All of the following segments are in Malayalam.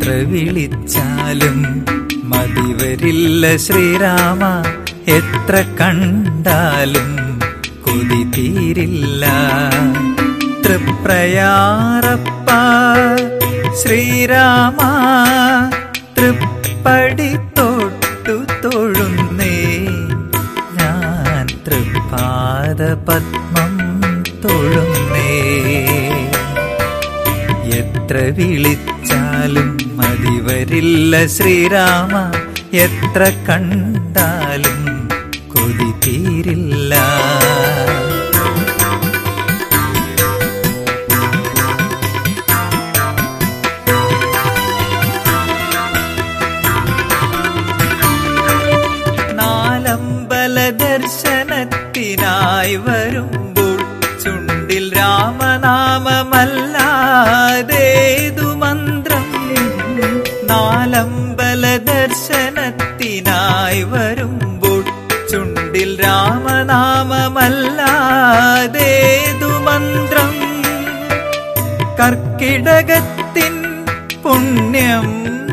എത്ര വിളിച്ചാലും മതിവരില്ല ശ്രീരാമ എത്ര കണ്ടാലും കൊതി തീരില്ല തൃപ്രയാറപ്പ ശ്രീരാമ തൃപ്പടി തൊട്ടു തൊഴുന്നേ ഞാൻ തൃപ്പാദ പത്മം തൊഴുന്നേ എത്ര വിളിച്ചാലും മതിവരില്ല ശ്രീരാമ എത്ര കണ്ടാലും കൊതി തീരില്ല നാലമ്പല ദർശനത്തിനായി വരുമ്പോൾ ചുണ്ടിൽ രാമനാമമല്ലാതേതു മന്ത്രം നാലമ്പല ദർശനത്തിനായി വരുമ്പോൾ ചുണ്ടിൽ രാമനാമമല്ലാതേതു മന്ത്രം കർക്കിടകത്തിൻ പുണ്യം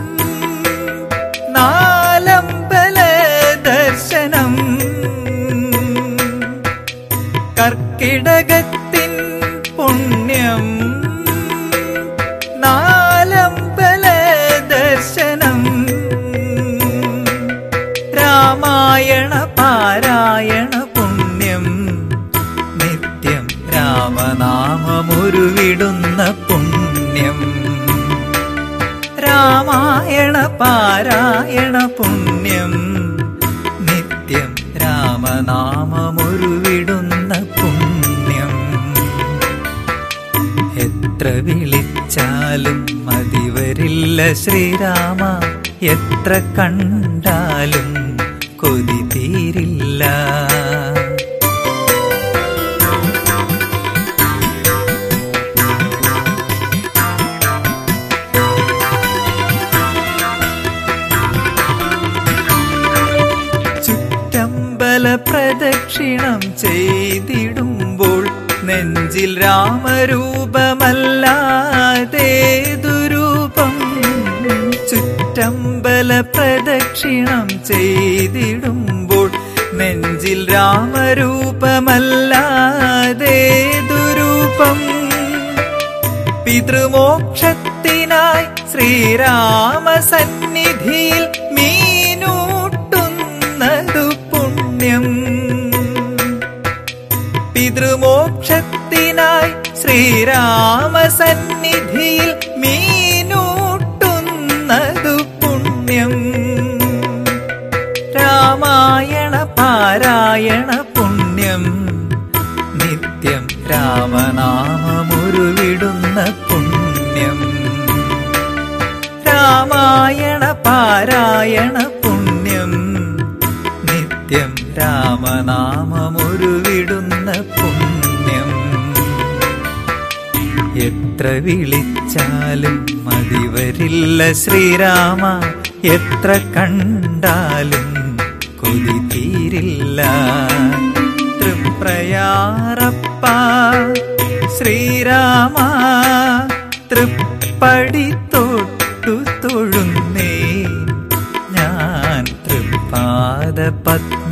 നാലമ്പല ദർശനം കർക്കിടകത്തിൻ പുണ്യം നാലമ്പല ദർശനം രാമായണ പാരായണ പുണ്യം നിത്യം രാമനാമമുരുവിടുന്ന പുണ്യം രാമായണ പാരായണ പുണ്യം നിത്യം രാമനാമമുരുവിടുന്ന പുണ്യം എത്ര വിളിച്ചാലും മതിവരില്ല ശ്രീരാമ എത്ര കണ്ടാലും കൊതി തീരില്ല ചുറ്റമ്പല പ്രദക്ഷിണം ചെയ്തിടുമ്പോൾ നെഞ്ചിൽ രാമരൂപമല്ലാതേതു രൂപം ചുറ്റമ്പല പ്രദക്ഷിണം ചെയ്തിടുമ്പോൾ നെഞ്ചിൽ രാമരൂപമല്ലാതേതു രൂപം പിതൃമോക്ഷത്തിനായി ശ്രീരാമ സന്നിധിയിൽ മീനൂട്ടുന്നതു പുണ്യം പിതൃമോക്ഷത്തിനായി ശ്രീരാമ സന്നിധിയിൽ മീനൂട്ടുന്നതു പുണ്യം രാമായണ പാരായണ പുണ്യം നിത്യം രാമനാമമുരുവിടുന്ന പുണ്യം രാമായണ പാരായണ പുണ്യം നിത്യം രാമനാമമുരുവിടുന്ന പുണ്യം എത്ര വിളിച്ചാലും മതിവരില്ല ശ്രീരാമ എത്ര കണ്ടാലും കൊതി തീരില്ല തൃപ്രയാറപ്പ ശ്രീരാമ തൃപ്പടി തൊട്ടു തൊഴുന്നേ ഞാൻ തൃപ്പാദ പത്മ